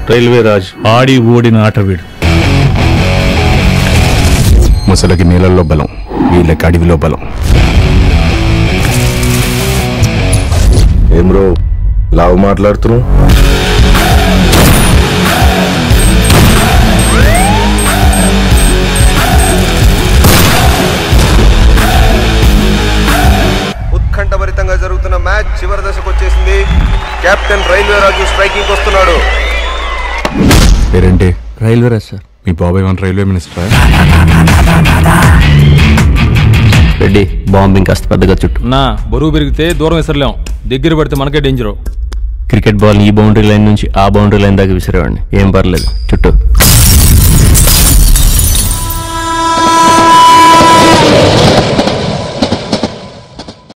railway Raj ఆడి ఓడిన ఆట వీడు ముసలకి నీళ్ళల్లో బలం వీళ్ళకి అడవిలో బలం ఏం బ్రో లావు మాట్లాడుతున్నావు ఉత్కంఠభరితంగా జరుగుతున్న మ్యాచ్ చివరి దశకు వచ్చేసింది కెప్టెన్ రైల్వే రాజు స్ట్రైకింగ్ వస్తున్నాడు పేరేంటి రైల్వే రాజ్ సార్ మీ బాబాయ్ one railway minister Reddy bomb ఇంకాస్త పెద్దగా చుట్టూ నా బరువు పెరిగితే దూరం విసరలేం దగ్గర పడితే మనకే డేంజరు క్రికెట్ బాల్ ఈ బౌండరీ లైన్ నుంచి ఆ బౌండరీ లైన్ దాకా విసిరేవాడిని ఏం పర్లేదు చుట్టూ